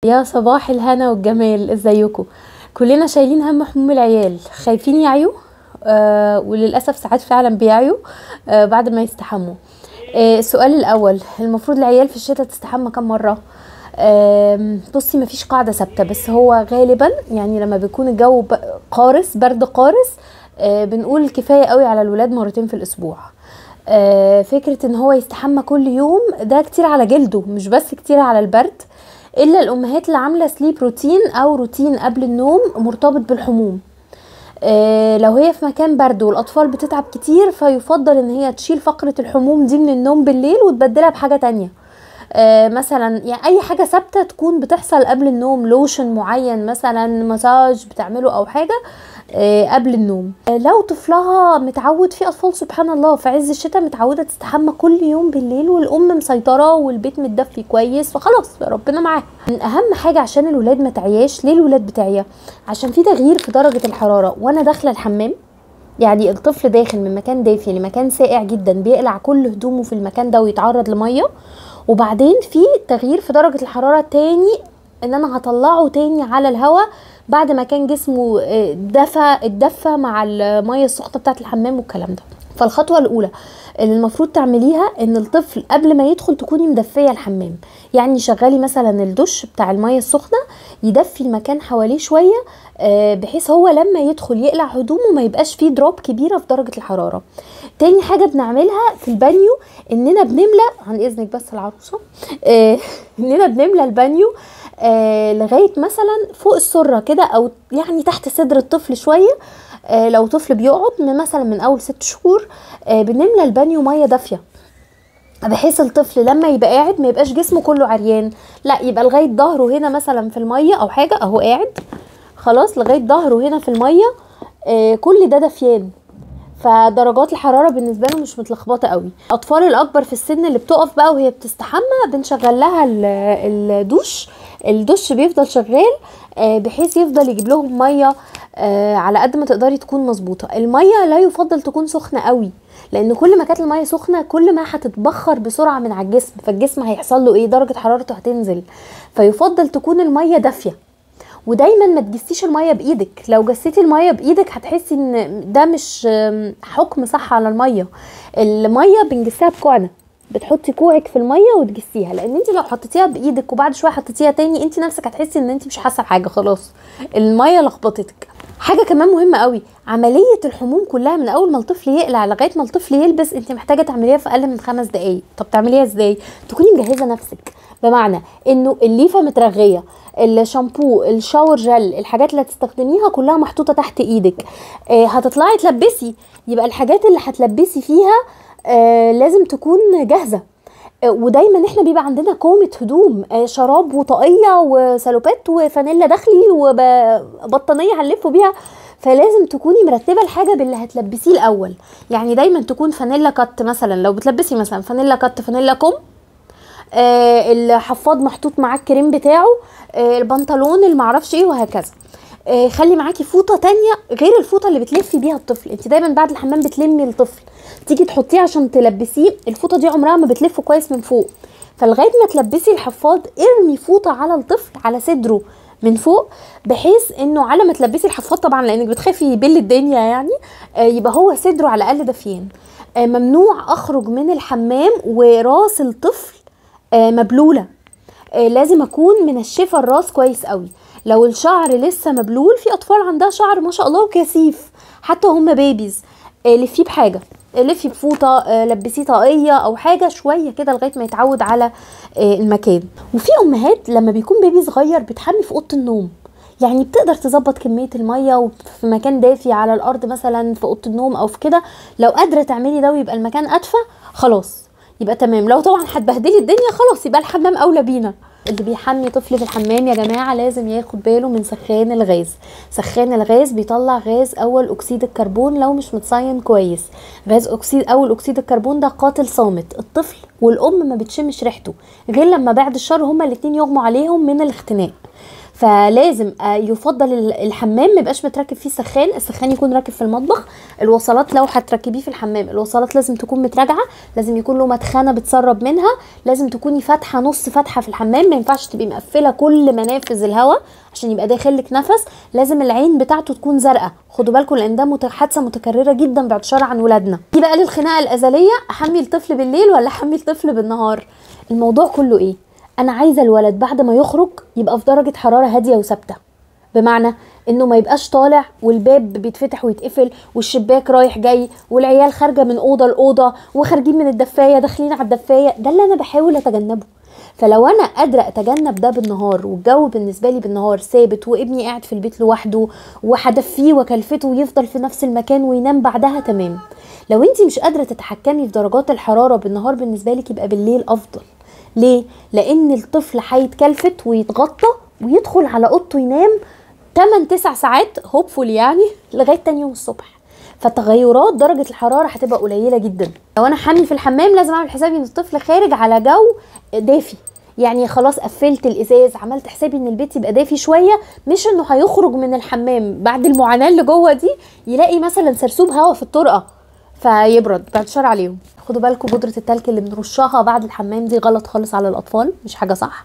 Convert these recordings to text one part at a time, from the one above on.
يا صباح الهنا والجمال ازيكم كلنا شايلين هم حموم العيال خايفين يعيوا آه وللاسف ساعات فعلا بيعيوا آه بعد ما يستحموا آه السؤال الاول المفروض العيال في الشتاء تستحمى كم مره آم، بصي مفيش قاعده ثابته بس هو غالبا يعني لما بيكون الجو ب- قارس برد قارس آه، بنقول كفايه قوي على الولاد مرتين في الاسبوع آه، فكره ان هو يستحمى كل يوم ده كتير على جلده مش بس كتير على البرد الا الامهات اللي عامله سليب روتين او روتين قبل النوم مرتبط بالحموم آه، لو هي في مكان برد والاطفال بتتعب كتير فيفضل ان هي تشيل فقرة الحموم دي من النوم بالليل وتبدلها بحاجة تانية آه، مثلا يعني اي حاجة ثابتة تكون بتحصل قبل النوم لوشن معين مثلا مساج بتعمله او حاجة آه، قبل النوم آه، لو طفلها متعود في اطفال سبحان الله في عز الشتاء متعوده تستحمى كل يوم بالليل والام مسيطره والبيت متدفي كويس فخلاص ربنا معاها من اهم حاجه عشان الولاد ما تعياش ليه الولاد بتعيا عشان في تغيير في درجه الحراره وانا داخله الحمام يعني الطفل داخل من مكان دافي لمكان ساقع جدا بيقلع كل هدومه في المكان ده ويتعرض لميه وبعدين في تغيير في درجه الحراره تاني ان انا هطلعه تاني على الهواء بعد ما كان جسمه آه، دفى اتدفى مع الميه السخنه بتاعه الحمام والكلام ده فالخطوه الاولى اللي المفروض تعمليها ان الطفل قبل ما يدخل تكوني مدفيه الحمام يعني شغلي مثلا الدش بتاع الميه السخنه يدفي المكان حواليه شويه آه، بحيث هو لما يدخل يقلع هدومه ما يبقاش فيه دروب كبيره في درجه الحراره تاني حاجه بنعملها في البانيو اننا بنملى عن اذنك بس العروسه آه، اننا بنملى البانيو آه لغايه مثلا فوق السره كده او يعني تحت صدر الطفل شويه آه لو طفل بيقعد من مثلا من اول ست شهور آه بنملى البانيو ميه دافيه بحيث الطفل لما يبقى قاعد ما يبقاش جسمه كله عريان لا يبقى لغايه ظهره هنا مثلا في الميه او حاجه اهو قاعد خلاص لغايه ظهره هنا في الميه آه كل ده دفيان فدرجات الحراره بالنسبه له مش متلخبطه قوي الاطفال الاكبر في السن اللي بتقف بقى وهي بتستحمى بنشغل لها ال- الدوش الدش بيفضل شغال آه، بحيث يفضل يجيب لهم ميه آه، على قد ما تقدري تكون مظبوطه الميه لا يفضل تكون سخنه قوي لان كل ما كانت الميه سخنه كل ما هتتبخر بسرعه من على الجسم فالجسم هيحصل له ايه درجه حرارته هتنزل فيفضل تكون الميه دافيه ودايما ما تجسيش الميه بايدك لو جسيتي الميه بايدك هتحسي ان ده مش آم، حكم صح على الميه الميه بنجسها بكوعنا بتحطي كوعك في الميه وتجسيها لان انت لو حطيتيها بايدك وبعد شويه حطيتيها تاني انت نفسك هتحسي ان انت مش حاسه بحاجه خلاص الميه لخبطتك حاجه كمان مهمه قوي عمليه الحموم كلها من اول ما الطفل يقلع لغايه ما الطفل يلبس انت محتاجه تعمليها في اقل من خمس دقائق طب تعمليها ازاي تكوني مجهزه نفسك بمعنى انه الليفه مترغيه الشامبو الشاور جل الحاجات اللي هتستخدميها كلها محطوطه تحت ايدك آه هتطلعي تلبسي يبقى الحاجات اللي هتلبسي فيها آه لازم تكون جاهزه آه، ودايما احنا بيبقى عندنا كومة هدوم آه، شراب وطاقية وسالوبات وفانيلا داخلي وبطانية هنلفه بيها فلازم تكوني مرتبه الحاجه باللي هتلبسيه الاول يعني دايما تكون فانيلا كات مثلا لو بتلبسي مثلا فانيلا كات فانيلا كم آه الحفاض محطوط معاه الكريم بتاعه آه البنطلون اللي معرفش ايه وهكذا آه خلي معاكي فوطه تانية غير الفوطه اللي بتلفي بيها الطفل انت دايما بعد الحمام بتلمي الطفل تيجي تحطيه عشان تلبسيه الفوطه دي عمرها ما بتلف كويس من فوق فلغايه ما تلبسي الحفاض ارمي فوطه على الطفل على صدره من فوق بحيث انه على ما تلبسي الحفاض طبعا لانك بتخافي يبل الدنيا يعني آه يبقى هو صدره على الاقل دفيان آه ممنوع اخرج من الحمام وراس الطفل آه مبلوله آه لازم اكون منشفه الراس كويس قوي لو الشعر لسه مبلول في اطفال عندها شعر ما شاء الله وكثيف حتى هم بيبيز آه لفيه بحاجه آه لفي بفوطه آه لبسيه طاقيه او حاجه شويه كده لغايه ما يتعود على آه المكان وفي امهات لما بيكون بيبي صغير بتحمي في اوضه النوم يعني بتقدر تظبط كميه الميه وفي مكان دافي على الارض مثلا في اوضه النوم او في كده لو قادره تعملي ده ويبقى المكان ادفى خلاص يبقى تمام لو طبعا هتبهدلي الدنيا خلاص يبقى الحمام اولى بينا اللي بيحمي طفل في الحمام يا جماعه لازم ياخد باله من سخان الغاز سخان الغاز بيطلع غاز اول اكسيد الكربون لو مش متصين كويس غاز اكسيد اول اكسيد الكربون ده قاتل صامت الطفل والام ما بتشمش ريحته غير لما بعد الشر هما الاتنين يغموا عليهم من الاختناق فلازم آه، يفضل ال- الحمام ما يبقاش متركب فيه سخان السخان يكون راكب في المطبخ الوصلات لو هتركبيه في الحمام الوصلات لازم تكون متراجعه لازم يكون له مدخنه بتسرب منها لازم تكوني فاتحه نص فتحه في الحمام ما ينفعش تبقي مقفله كل منافذ الهواء عشان يبقى داخل لك نفس لازم العين بتاعته تكون زرقاء خدوا بالكم لان ده مت- حادثه متكرره جدا بعد شر عن ولادنا دي بقى للخناقه الازليه احمي الطفل بالليل ولا احمي الطفل بالنهار الموضوع كله ايه انا عايزه الولد بعد ما يخرج يبقى في درجه حراره هاديه وثابته بمعنى انه ما يبقاش طالع والباب بيتفتح ويتقفل والشباك رايح جاي والعيال خارجه من اوضه لاوضه وخارجين من الدفايه داخلين على الدفايه ده اللي انا بحاول اتجنبه فلو انا قادره اتجنب ده بالنهار والجو بالنسبه لي بالنهار ثابت وابني قاعد في البيت لوحده وهدفيه وكلفته ويفضل في نفس المكان وينام بعدها تمام لو انت مش قادره تتحكمي في درجات الحراره بالنهار بالنسبه لك يبقى بالليل افضل ليه لان الطفل هيتكلفت ويتغطى ويدخل على اوضته ينام 8 9 ساعات هوبفول يعني لغايه تاني يوم الصبح فتغيرات درجه الحراره هتبقى قليله جدا لو انا حامل في الحمام لازم اعمل حسابي ان الطفل خارج على جو دافي يعني خلاص قفلت الازاز عملت حسابي ان البيت يبقى دافي شويه مش انه هيخرج من الحمام بعد المعاناه اللي جوه دي يلاقي مثلا سرسوب هواء في الطرقه فيبرد بعد شر عليهم خدوا بالكم بودره التلج اللي بنرشها بعد الحمام دي غلط خالص على الاطفال مش حاجه صح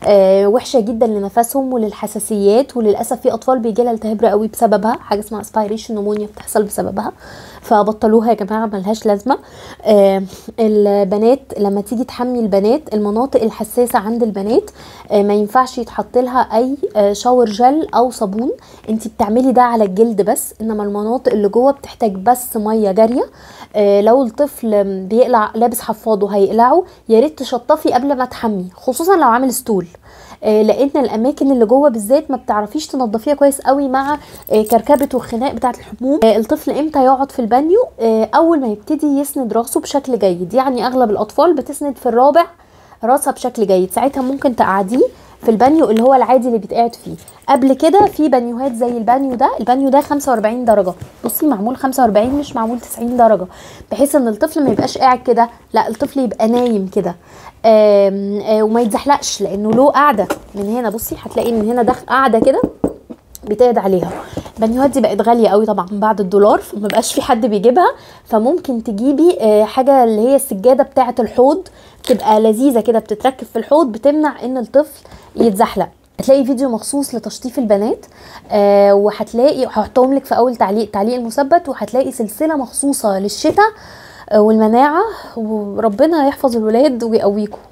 آه وحشه جدا لنفسهم وللحساسيات وللاسف في اطفال بيجي لها التهاب رئوي بسببها حاجه اسمها اسبيريشن نمونيا بتحصل بسببها فبطلوها يا جماعه ملهاش لازمه آه البنات لما تيجي تحمي البنات المناطق الحساسه عند البنات آه ما ينفعش يتحط لها اي آه شاور جل او صابون انت بتعملي ده على الجلد بس انما المناطق اللي جوه بتحتاج بس ميه جاريه آه لو الطفل بيقلع لابس حفاضه هيقلعه يا ريت تشطفي قبل ما تحمي خصوصا لو عامل ستول آه، لان الاماكن اللي جوه بالذات ما بتعرفيش تنضفيها كويس قوي مع آه، كركبه والخناق بتاعه الحموم آه، الطفل امتى يقعد في البانيو آه، اول ما يبتدي يسند راسه بشكل جيد يعني اغلب الاطفال بتسند في الرابع راسها بشكل جيد ساعتها ممكن تقعديه في البانيو اللي هو العادي اللي بيتقعد فيه قبل كده في بانيوهات زي البانيو ده البانيو ده 45 درجه بصي معمول 45 مش معمول 90 درجه بحيث ان الطفل ما يبقاش قاعد كده لا الطفل يبقى نايم كده آم، آه، وما يتزحلقش لانه له قاعده من هنا بصي هتلاقي من هنا دخل قاعده كده بتقعد عليها البانيوهات دي بقت غاليه قوي طبعا بعد الدولار فما بقاش في حد بيجيبها فممكن تجيبي آه، حاجه اللي هي السجاده بتاعه الحوض تبقى لذيذه كده بتتركب في الحوض بتمنع ان الطفل يتزحلق هتلاقي فيديو مخصوص لتشطيف البنات آه وهتلاقي هحطهم لك في اول تعليق تعليق المثبت وهتلاقي سلسله مخصوصه للشتاء آه والمناعه وربنا يحفظ الولاد ويقويكم